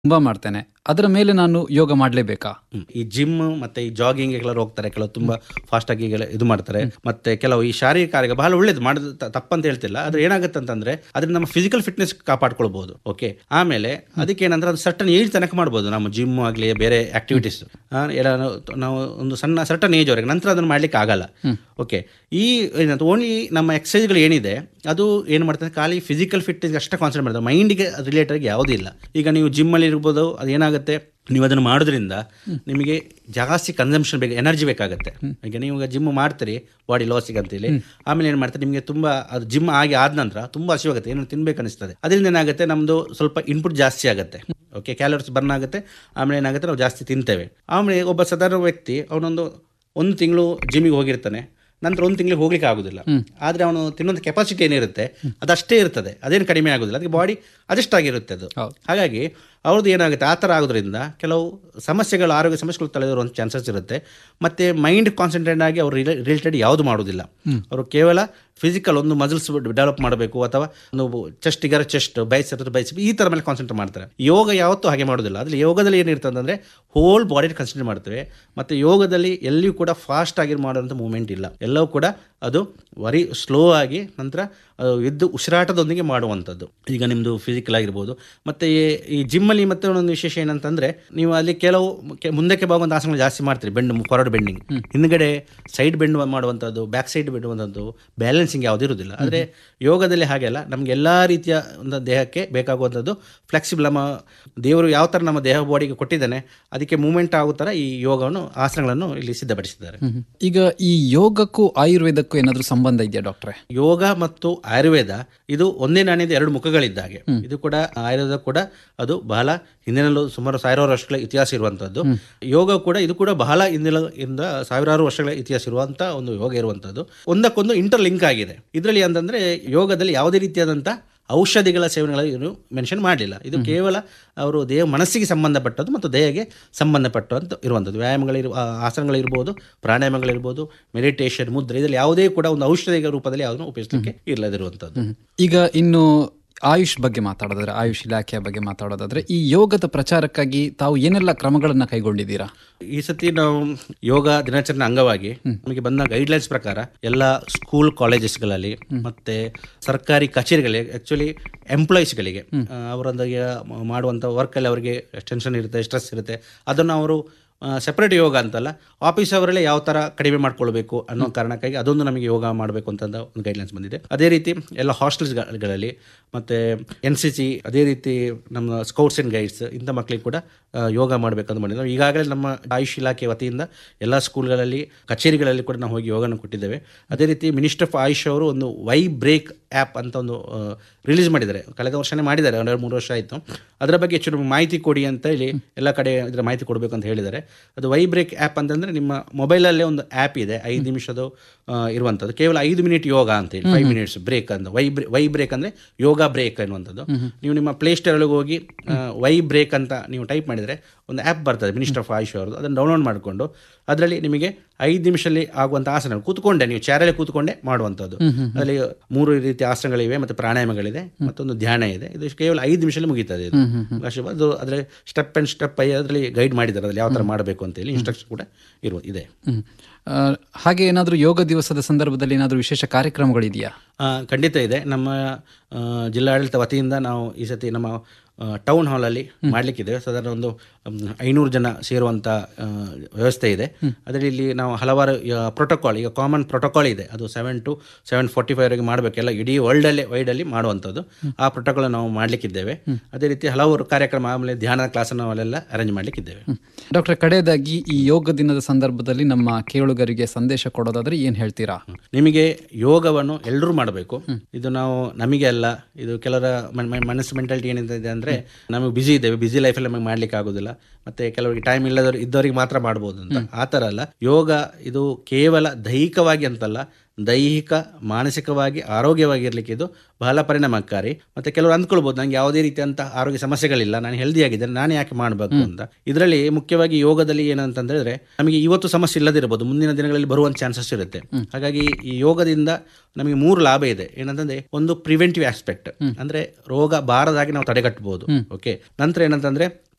ತುಂಬಾ ಮಾಡ್ತೇನೆ ಅದರ ಮೇಲೆ ನಾನು ಯೋಗ ಮಾಡಲೇಬೇಕಾ ಹ್ಮ್. ಈ ಜಿಮ್ ಮತ್ತೆ ಈ ಜಾಗಿಂಗ್ ಎಲ್ಲ ಹೋಗ್ತಾರೆ ಕೆಲವು ತುಂಬಾ ಫಾಸ್ಟ್ ಆಗಿ ಎಲ್ಲ ಇದು ಮಾಡ್ತಾರೆ ಮತ್ತೆ ಕೆಲವು ಈ ಶಾರೀರಿಕ ಕಾರ್ಯ ಬಹಳ ಒಳ್ಳೇದು ಮಾಡೋದು ತ- ತಪ್ಪಂತ ಹೇಳ್ತಿಲ್ಲ ಆದ್ರೆ ಏನಾಗುತ್ತೆ ಅಂತಂದ್ರೆ ಅದರಿಂದ ನಮ್ಮ ಫಿಸಿಕಲ್ ಫಿಟ್ನೆಸ್ ಕಾಪಾಡ್ಕೊಳ್ಬಹುದು ಓಕೆ ಆಮೇಲೆ ಅದಕ್ಕೆ ಏನಂದ್ರೆ ಅದು ಸರ್ಟನ್ ಏಜ್ ತನಕ ಮಾಡ್ಬೋದು ನಮ್ಮ ಜಿಮ್ ಆಗಲಿ ಬೇರೆ ಆಕ್ಟಿವಿಟೀಸ್ ಎಲ್ಲ ನಾವು ಒಂದು ಸಣ್ಣ ಸರ್ಟನ್ ಏಜ್ ವರೆಗೆ ನಂತರ ಅದನ್ನು ಮಾಡ್ಲಿಕ್ಕೆ ಆಗಲ್ಲ ಓಕೆ ಈ ಏನಂತ ಓನ್ಲಿ ನಮ್ಮ ಎಕ್ಸಸೈಸ್ಗಳು ಏನಿದೆ ಅದು ಏನು ಮಾಡ್ತಾರೆ ಖಾಲಿ ಫಿಸಿಕಲ್ ಫಿಟ್ನೆಸ್ ಅಷ್ಟೇ ಕಾನ್ಸಂಟ್ರೇಟ್ ಮಾಡ್ತಾರೆ ಮೈಂಡಿಗೆ ರಿಲೇಟೆಡ್ ಯಾವುದೂ ಇಲ್ಲ ಈಗ ನೀವು ಜಿಮ್ಮಲ್ಲಿ ಇರ್ಬೋದು ಅದು ಏನಾಗುತ್ತೆ ನೀವು ಅದನ್ನು ಮಾಡೋದ್ರಿಂದ ನಿಮಗೆ ಜಾಸ್ತಿ ಕನ್ಸಂಪ್ಷನ್ ಬೇಕು ಎನರ್ಜಿ ಬೇಕಾಗುತ್ತೆ ಈಗ ನೀವು ಈಗ ಜಿಮ್ ಮಾಡ್ತೀರಿ ಬಾಡಿ ಲಾಸಿಗೆ ಅಂತೇಳಿ ಆಮೇಲೆ ಏನು ಮಾಡ್ತಾರೆ ನಿಮಗೆ ತುಂಬ ಅದು ಜಿಮ್ ಆಗಿ ಆದ ನಂತರ ತುಂಬ ಹಸಿವಾಗುತ್ತೆ ಏನು ತಿನ್ಬೇಕು ಅನಿಸ್ತದೆ ಅದರಿಂದ ಏನಾಗುತ್ತೆ ನಮ್ಮದು ಸ್ವಲ್ಪ ಇನ್ಪುಟ್ ಜಾಸ್ತಿ ಆಗುತ್ತೆ ಓಕೆ ಕ್ಯಾಲೋರಿಸ್ ಬರ್ನ್ ಆಗುತ್ತೆ ಆಮೇಲೆ ಏನಾಗುತ್ತೆ ನಾವು ಜಾಸ್ತಿ ತಿಂತೇವೆ ಆಮೇಲೆ ಒಬ್ಬ ಸಾಧಾರಣ ವ್ಯಕ್ತಿ ಅವನೊಂದು ಒಂದು ತಿಂಗಳು ಜಿಮ್ಮಿಗೆ ಹೋಗಿರ್ತಾನೆ ನಂತರ ಒಂದು ತಿಂಗಳಿಗೆ ಹೋಗ್ಲಿಕ್ಕೆ ಆಗೋದಿಲ್ಲ ಆದರೆ ಅವನು ತಿನ್ನುವಂಥ ಕೆಪಾಸಿಟಿ ಏನಿರುತ್ತೆ ಅದಷ್ಟೇ ಇರ್ತದೆ ಅದೇನು ಕಡಿಮೆ ಆಗೋದಿಲ್ಲ ಅದಕ್ಕೆ ಬಾಡಿ ಅಡ್ಜಸ್ಟ್ ಆಗಿರುತ್ತೆ ಅದು ಹೌದು. ಹಾಗಾಗಿ ಅವ್ರದ್ದು ಏನಾಗುತ್ತೆ ಆ ಥರ ಆಗೋದ್ರಿಂದ ಕೆಲವು ಸಮಸ್ಯೆಗಳು ಆರೋಗ್ಯ ಸಮಸ್ಯೆಗಳು ತಲೆದೋರುವಂಥ ಚಾನ್ಸಸ್ ಇರುತ್ತೆ ಮತ್ತು ಮೈಂಡ್ ಕಾನ್ಸಂಟ್ರೇಟ್ ಆಗಿ ಅವರು ರಿಲೇಟೆಡ್ ಯಾವುದು ಮಾಡೋದಿಲ್ಲ ಅವರು ಕೇವಲ ಫಿಸಿಕಲ್ ಒಂದು ಮಸಲ್ಸ್ ಡೆವಲಪ್ ಮಾಡಬೇಕು ಅಥವಾ ಒಂದು ಚೆಸ್ಟ್ ಇಗರ ಚೆಸ್ಟ್ ಬೈಸ್ ಬೈಸ್ ಈ ಥರ ಮೇಲೆ ಕಾನ್ಸಂಟ್ರೇಟ್ ಮಾಡ್ತಾರೆ ಯೋಗ ಯಾವತ್ತೂ ಹಾಗೆ ಮಾಡೋದಿಲ್ಲ ಅದ್ರಲ್ಲಿ ಯೋಗದಲ್ಲಿ ಏನಿರ್ತದೆ ಅಂದರೆ ಹೋಲ್ ಬಾಡಿ ಕನ್ಸಿಡರ್ ಮಾಡ್ತೇವೆ ಮತ್ತು ಯೋಗದಲ್ಲಿ ಎಲ್ಲಿಯೂ ಕೂಡ ಫಾಸ್ಟ್ ಆಗಿ ಮಾಡುವಂಥ ಮೂಮೆಂಟ್ ಇಲ್ಲ ಎಲ್ಲವೂ ಕೂಡ ಅದು ವರಿ ಸ್ಲೋ ಆಗಿ ನಂತರ ಅದು ಎದ್ದು ಉಸಿರಾಟದೊಂದಿಗೆ ಮಾಡುವಂಥದ್ದು ಈಗ ನಿಮ್ಮದು ಫಿಸಿಕಲ್ ಆಗಿರ್ಬೋದು ಮತ್ತು ಈ ಜಿಮ್ಮಲ್ಲಿ ಮತ್ತೆ ಒಂದು ವಿಶೇಷ ಏನಂತಂದರೆ ನೀವು ಅಲ್ಲಿ ಕೆಲವು ಕೆ- ಮುಂದಕ್ಕೆ ಬಾಗುವಂಥ ಆಸನಗಳು ಜಾಸ್ತಿ ಮಾಡ್ತೀರಿ ಬೆಂಡ್ ಫಾರ್ವರ್ಡ್ ಬೆಂಡಿಂಗ್ ಹಿಂದ್ಗಡೆ ಸೈಡ್ ಬೆಂಡ್ ಮಾಡುವಂಥದ್ದು ಬ್ಯಾಕ್ ಸೈಡ್ ಬಿಡುವಂಥದ್ದು ಬ್ಯಾಲೆನ್ಸಿಂಗ್ ಯಾವುದೂ ಇರೋದಿಲ್ಲ ಆದರೆ ಯೋಗದಲ್ಲಿ ಹಾಗೆ ಅಲ್ಲ ನಮಗೆ ಎಲ್ಲ ರೀತಿಯ ಒಂದು ದೇಹಕ್ಕೆ ಬೇಕಾಗುವಂಥದ್ದು ಫ್ಲೆಕ್ಸಿಬಲ್ ನಮ್ಮ ದೇವರು ಯಾವ ಥರ ನಮ್ಮ ದೇಹ ಬಾಡಿಗೆ ಕೊಟ್ಟಿದ್ದಾನೆ ಅದಕ್ಕೆ ಮೂಮೆಂಟ್ ಆಗೋ ಥರ ಈ ಯೋಗವನ್ನು ಆಸನಗಳನ್ನು ಇಲ್ಲಿ ಸಿದ್ಧಪಡಿಸಿದ್ದಾರೆ ಈಗ ಈ ಯೋಗಕ್ಕೂ ಆಯುರ್ವೇದಕ್ಕೂ ಏನಾದ್ರೂ ಸಂಬಂಧ ಇದೆಯಾ ಡಾಕ್ಟ್ರೆ ಯೋಗ ಮತ್ತು ಆಯುರ್ವೇದ ಇದು ಒಂದೇ ನಾಣ್ಯದ ಎರಡು ಮುಖಗಳಿದ್ದಾಗೆ ಇದು ಕೂಡ ಆಯುರ್ವೇದ ಕೂಡ ಅದು ಬಹಳ ಹಿಂದಿನಲ್ಲೂ ಸುಮಾರು ಸಾವಿರಾರು ವರ್ಷಗಳ ಇತಿಹಾಸ ಇರುವಂಥದ್ದು ಯೋಗ ಕೂಡ ಇದು ಕೂಡ ಬಹಳ ಹಿಂದಿನ ಇಂದ ಸಾವಿರಾರು ವರ್ಷಗಳ ಇತಿಹಾಸ ಇರುವಂಥ ಒಂದು ಯೋಗ ಇರುವಂಥದ್ದು ಒಂದಕ್ಕೊಂದು ಇಂಟರ್ ಲಿಂಕ್ ಆಗಿದೆ ಇದರಲ್ಲಿ ಅಂತಂದ್ರೆ ಯೋಗದಲ್ಲಿ ಯಾವುದೇ ರೀತಿಯಾದಂಥ ಔಷಧಿಗಳ ಸೇವನೆಗಳು ಮೆನ್ಷನ್ ಮಾಡಲಿಲ್ಲ ಇದು ಕೇವಲ ಅವರು ದೇಹ ಮನಸ್ಸಿಗೆ ಸಂಬಂಧಪಟ್ಟದ್ದು ಮತ್ತು ದೇಹಕ್ಕೆ ಸಂಬಂಧಪಟ್ಟಂತ ಇರುವಂಥದ್ದು ವ್ಯಾಯಾಮಗಳಿರು ಆ, ಆಸನಗಳಿರ್ಬೋದು ಪ್ರಾಣಾಯಾಮಗಳಿರ್ಬೋದು ಮೆಡಿಟೇಷನ್ ಮುದ್ರೆ ಇದರಲ್ಲಿ ಯಾವುದೇ ಕೂಡ ಒಂದು ಔಷಧಿಗಳ ರೂಪದಲ್ಲಿ ಯಾವುದನ್ನು ಉಪಯೋಗಿಸಲಿಕ್ಕೆ ಇಲ್ಲದಿರುವಂಥದ್ದು ಈಗ ಇನ್ನು ಆಯುಷ್ ಬಗ್ಗೆ ಮಾತಾಡೋದಾದ್ರೆ ಆಯುಷ್ ಇಲಾಖೆಯ ಬಗ್ಗೆ ಮಾತಾಡೋದಾದ್ರೆ ಈ ಯೋಗದ ಪ್ರಚಾರಕ್ಕಾಗಿ ತಾವು ಏನೆಲ್ಲ ಕ್ರಮಗಳನ್ನ ಕೈಗೊಂಡಿದ್ದೀರಾ ಈ ಸತಿ ನಾವು ಯೋಗ ದಿನಾಚರಣೆ ಅಂಗವಾಗಿ ನಮಗೆ ಬಂದ ಗೈಡ್ಲೈನ್ಸ್ ಪ್ರಕಾರ ಎಲ್ಲ ಸ್ಕೂಲ್ ಕಾಲೇಜಸ್ಗಳಲ್ಲಿ ಮತ್ತೆ ಸರ್ಕಾರಿ ಕಚೇರಿಗಳಿಗೆ ಆಕ್ಚುಲಿ ಎಂಪ್ಲಾಯೀಸ್ಗಳಿಗೆ ಅವರೊಂದಿಗೆ ಮಾಡುವಂಥ ವರ್ಕಲ್ಲಿ ಅವರಿಗೆ ಟೆನ್ಷನ್ ಇರುತ್ತೆ ಸ್ಟ್ರೆಸ್ ಇರುತ್ತೆ ಅದನ್ನು ಅವರು ಸೆಪರೇಟ್ ಯೋಗ ಅಂತಲ್ಲ ಆಫೀಸ್ ಅವರಲ್ಲೇ ಯಾವ ಥರ ಕಡಿಮೆ ಮಾಡ್ಕೊಳ್ಬೇಕು ಅನ್ನೋ ಕಾರಣಕ್ಕಾಗಿ ಅದೊಂದು ನಮಗೆ ಯೋಗ ಮಾಡಬೇಕು ಅಂತ ಒಂದು ಗೈಡ್ಲೈನ್ಸ್ ಬಂದಿದೆ ಅದೇ ರೀತಿ ಎಲ್ಲ ಹಾಸ್ಟೆಲ್ಸ್ಗಳಲ್ಲಿ ಮತ್ತು ಎನ್ ಸಿ ಸಿ ಅದೇ ರೀತಿ ನಮ್ಮ ಸ್ಕೌಟ್ಸ್ ಆ್ಯಂಡ್ ಗೈಡ್ಸ್ ಇಂಥ ಮಕ್ಕಳಿಗೆ ಕೂಡ ಆ, ಯೋಗ ಮಾಡಬೇಕಂತ ಮಾಡಿದ್ವಿ ನಾವು ಈಗಾಗಲೇ ನಮ್ಮ ಆಯುಷ್ ಇಲಾಖೆ ವತಿಯಿಂದ ಎಲ್ಲ ಸ್ಕೂಲ್ಗಳಲ್ಲಿ ಕಚೇರಿಗಳಲ್ಲಿ ಕೂಡ ನಾವು ಹೋಗಿ ಯೋಗನ ಕೊಟ್ಟಿದ್ದೇವೆ ಅದೇ ರೀತಿ ಮಿನಿಸ್ಟರ್ ಆಫ್ ಆಯುಷ್ ಅವರು ಒಂದು ವೈ ಬ್ರೇಕ್ ಆ್ಯಪ್ ಅಂತ ಒಂದು ರಿಲೀಸ್ ಮಾಡಿದ್ದಾರೆ ಕಳೆದ ವರ್ಷನೇ ಮಾಡಿದ್ದಾರೆ ಒಂದೆರಡು ಮೂರು ವರ್ಷ ಆಯಿತು ಅದರ ಬಗ್ಗೆ ಹೆಚ್ಚು ನಮ್ಗೆ ಮಾಹಿತಿ ಕೊಡಿ ಅಂತ ಹೇಳಿ ಎಲ್ಲ ಕಡೆ ಇದರ ಮಾಹಿತಿ ಕೊಡಬೇಕು ಅಂತ ಹೇಳಿದ್ದಾರೆ ಅದು ವೈ ಬ್ರೇಕ್ ಆ್ಯಪ್ ಅಂತಂದರೆ ನಿಮ್ಮ ಮೊಬೈಲಲ್ಲೇ ಒಂದು ಆ್ಯಪ್ ಇದೆ ಐದು ನಿಮಿಷದ ಆ, ಇರುವಂಥದ್ದು ಕೇವಲ ಐದು ಮಿನಿಟ್ ಯೋಗ ಅಂತ ಹೇಳಿ ಫೈವ್ ಮಿನಿಟ್ಸ್ ಬ್ರೇಕ್ ಅಂತ ವೈ ಬ್ರೇ ವೈ ಬ್ರೇಕ್ ಅಂದರೆ ಯೋಗ ಬ್ರೇಕ್ ಅನ್ನುವಂಥದ್ದು ನೀವು ನಿಮ್ಮ ಪ್ಲೇಸ್ಟೋರೊಳಗೆ ಹೋಗಿ ಆ, ವೈ ಬ್ರೇಕ್ ಅಂತ ನೀವು ಟೈಪ್ ಮಾಡಿದರೆ ಒಂದು ಆ್ಯಪ್ ಬರ್ತದೆ ಮಿನಿಸ್ಟರ್ ಆಫ್ ಆಯುಷ್ ಅವ್ರದ್ದು ಅದನ್ನು ಡೌನ್ಲೋಡ್ ಮಾಡಿಕೊಂಡು ಅದರಲ್ಲಿ ನಿಮಗೆ ಐದು ನಿಮಿಷದಲ್ಲಿ ಆಗುವಂಥ ಆಸನ ಕೂತ್ಕೊಂಡೆ ನೀವು ಚಾರಲ್ಲಿ ಕೂತ್ಕೊಂಡೆ ಮಾಡುವಂಥದ್ದು ಅದರಲ್ಲಿ ಮೂರು ರೀತಿಯ ಆಸನಗಳಿವೆ ಮತ್ತು ಪ್ರಾಣಾಯಾಮಗಳಿದೆ ಮತ್ತೊಂದು ಧ್ಯಾನ ಇದೆ ಇದು ಕೇವಲ ಐದು ನಿಮಿಷದಲ್ಲಿ ಮುಗೀತದೆ ಇದು ಅಷ್ಟು ಅದು ಅದರಲ್ಲಿ ಸ್ಟೆಪ್ ಆ್ಯಂಡ್ ಸ್ಟೆಪ್ ಐ ಅದರಲ್ಲಿ ಗೈಡ್ ಮಾಡಿದ್ದಾರೆ ಅದರಲ್ಲಿ ಯಾವ ಥರ ಮಾಡಬೇಕು ಅಂತೇಳಿ ಇನ್ಸ್ಟ್ರಕ್ಷನ್ ಕೂಡ ಇರುವ ಇದೆ ಹ್ಮ್. ಆ, ಹಾಗೆ ಏನಾದ್ರೂ ಯೋಗ ದಿವಸದ ಸಂದರ್ಭದಲ್ಲಿ ಏನಾದ್ರೂ ವಿಶೇಷ ಕಾರ್ಯಕ್ರಮಗಳಿದೆಯಾ ಆ, ಖಂಡಿತ ಇದೆ ನಮ್ಮ ಆ, ಜಿಲ್ಲಾಡಳಿತ ವತಿಯಿಂದ ನಾವು ಈ ಸತಿ ನಮ್ಮ ಆ, ಟೌನ್ ಹಾಲಲ್ಲಿ ಮಾಡಲಿಕ್ಕಿದೆ ಸಾಧಾರಣ ಒಂದು ಮ್, ಐನೂರು ಜನ ಸೇರುವಂಥ ಆ, ವ್ಯವಸ್ಥೆ ಇದೆ ಅದರಲ್ಲಿ ಇಲ್ಲಿ ನಾವು ಹಲವಾರು ಪ್ರೋಟೋಕಾಲ್ ಈಗ ಕಾಮನ್ ಪ್ರೋಟೋಕಾಲ್ ಇದೆ ಅದು ಸೆವೆನ್ ಟು ಸೆವೆನ್ ಫೋರ್ಟಿ ಫೈವ್ವರೆಗೆ ಮಾಡಬೇಕೆಲ್ಲ ಇಡೀ ವರ್ಲ್ಡಲ್ಲೇ ವೈಡಲ್ಲಿ ಮಾಡುವಂಥದ್ದು ಆ ಪ್ರೋಟೋಕಾಲ್ ನಾವು ಮಾಡಲಿಕ್ಕಿದ್ದೇವೆ ಅದೇ ರೀತಿ ಹಲವಾರು ಕಾರ್ಯಕ್ರಮ ಆಮೇಲೆ ಧ್ಯಾನ ಕ್ಲಾಸನ್ನು ಅಲ್ಲೆಲ್ಲ ಅರೇಂಜ್ ಮಾಡಲಿಕ್ಕಿದ್ದೇವೆ ಡಾಕ್ಟರ್ ಕಡೆಯದಾಗಿ ಈ ಯೋಗ ದಿನದ ಸಂದರ್ಭದಲ್ಲಿ ನಮ್ಮ ಕೇಳುಗರಿಗೆ ಸಂದೇಶ ಕೊಡೋದಾದ್ರೆ ಏನ್ ಹೇಳ್ತೀರಾ ನಿಮಗೆ ಯೋಗವನ್ನು ಎಲ್ಲರೂ ಮಾಡಬೇಕು ಇದು ನಾವು ನಮಗೆ ಅಲ್ಲ ಇದು ಕೆಲವರ ಮನ್- ಮನ್- ಮನಸ್ಸು ಮೆಂಟಾಲಿಟಿ ಏನಿದೆ ಅಂದರೆ ನಮಗೆ ಬಿಸಿ ಇದ್ದೇವೆ ಬಿಸಿ ಲೈಫಲ್ಲಿ ನಮಗೆ ಮಾಡ್ಲಿಕ್ಕೆ ಆಗೋದಿಲ್ಲ ಮತ್ತೆ ಕೆಲವರಿಗೆ ಟೈಮ್ ಇಲ್ಲದವ್ರು ಇದ್ದವರಿಗೆ ಮಾತ್ರ ಮಾಡ್ಬೋದು ಅಂತ ಆ ಥರ ಅಲ್ಲ ಯೋಗ ಇದು ಕೇವಲ ದೈಹಿಕವಾಗಿ ಅಂತಲ್ಲ ದೈಹಿಕ ಮಾನಸಿಕವಾಗಿ ಆರೋಗ್ಯವಾಗಿರ್ಲಿಕ್ಕೆ ಇದು ಬಹಳ ಪರಿಣಾಮಕಾರಿ ಮತ್ತೆ ಕೆಲವರು ಅಂದ್ಕೊಳ್ಬೋದು ನಂಗೆ ಯಾವುದೇ ರೀತಿಯಂತ ಆರೋಗ್ಯ ಸಮಸ್ಯೆಗಳಿಲ್ಲ ನಾನು ಹೆಲ್ದಿ ಆಗಿದ್ದೇನೆ ನಾನು ಯಾಕೆ ಮಾಡಬೇಕು ಅಂತ ಇದರಲ್ಲಿ ಮುಖ್ಯವಾಗಿ ಯೋಗದಲ್ಲಿ ಏನಂತ ಹೇಳಿದ್ರೆ ನಮಗೆ ಇವತ್ತು ಸಮಸ್ಯೆ ಇಲ್ಲದಿರಬಹುದು ಮುಂದಿನ ದಿನಗಳಲ್ಲಿ ಬರುವಂತ ಚಾನ್ಸಸ್ ಇರುತ್ತೆ ಹಾಗಾಗಿ ಈ ಯೋಗದಿಂದ ನಮಗೆ ಮೂರು ಲಾಭ ಇದೆ ಏನಂತಂದ್ರೆ ಒಂದು ಪ್ರಿವೆಂಟಿವ್ ಆಸ್ಪೆಕ್ಟ್ ಅಂದ್ರೆ ರೋಗ ಬಾರದಾಗಿ ನಾವು ತಡೆಗಟ್ಟಬಹುದು ಓಕೆ ನಂತರ ಏನಂತಂದ್ರೆ